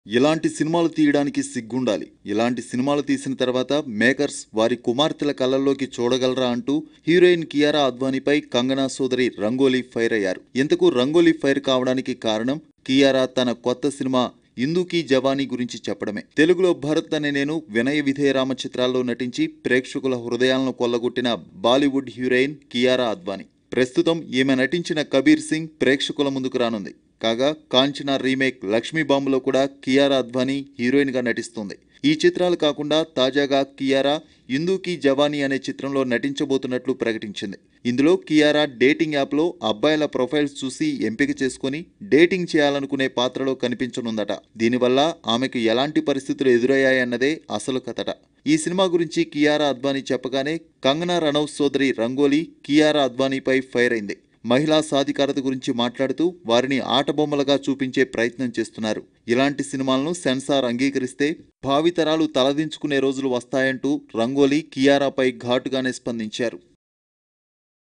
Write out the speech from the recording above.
ఇలాంటి సినిమాలు తీయడానికి సిగ్గుండాలి ఇలాంటి సినిమాలు తీసిన తర్వాత మేకర్స్ వారి కుమార్తెల కళ్ళల్లోకి చూడగలరా అంటూ హీరోయిన్ కియారా అద్వానీపై కంగనా సోదరి రంగోలీ ఫైర్ అయ్యారు ఇంతకు రంగోలీ ఫైర్ కావడానికి కారణం కియారా తన కొత్త సినిమా ఇందుకీ జవానీ గురించి చెప్పడమే తెలుగులో భరత్ అనే నేను వినయ విధేయరామ చిత్రాల్లో నటించి ప్రేక్షకుల హృదయాలను కొల్లగొట్టిన బాలీవుడ్ హీరోయిన్ కియారా అద్వానీ ప్రస్తుతం ఈమె నటించిన కబీర్ సింగ్ ప్రేక్షకుల ముందుకు రానుంది కాగా కాంచనా రీమేక్ లక్ష్మీ బాంబులో కూడా కియారా అద్వానీ హీరోయిన్ గా నటిస్తుంది ఈ చిత్రాలు కాకుండా తాజాగా కియారా ఇందూకి జవానీ అనే చిత్రంలో నటించబోతున్నట్లు ప్రకటించింది ఇందులో కియారా డేటింగ్ యాప్లో అబ్బాయిల ప్రొఫైల్స్ చూసి ఎంపిక చేసుకుని డేటింగ్ చేయాలనుకునే పాత్రలో కనిపించనుందట దీనివల్ల ఆమెకు ఎలాంటి పరిస్థితులు ఎదురయ్యాయన్నదే అసలు కథట ఈ సినిమా గురించి కియారా అద్వానీ చెప్పగానే కంగనా రనౌత్ సోదరి రంగోలీ కియారా అద్వానీపై ఫైర్ అయింది మహిళా సాధికారత గురించి మాట్లాడుతూ వారిని ఆటబొమ్మలుగా చూపించే ప్రయత్నం చేస్తున్నారు ఇలాంటి సినిమాలను సెన్సార్ అంగీకరిస్తే భావితరాలు తలదించుకునే రోజులు వస్తాయంటూ రంగోలీ కియారాపై ఘాటుగానే స్పందించారు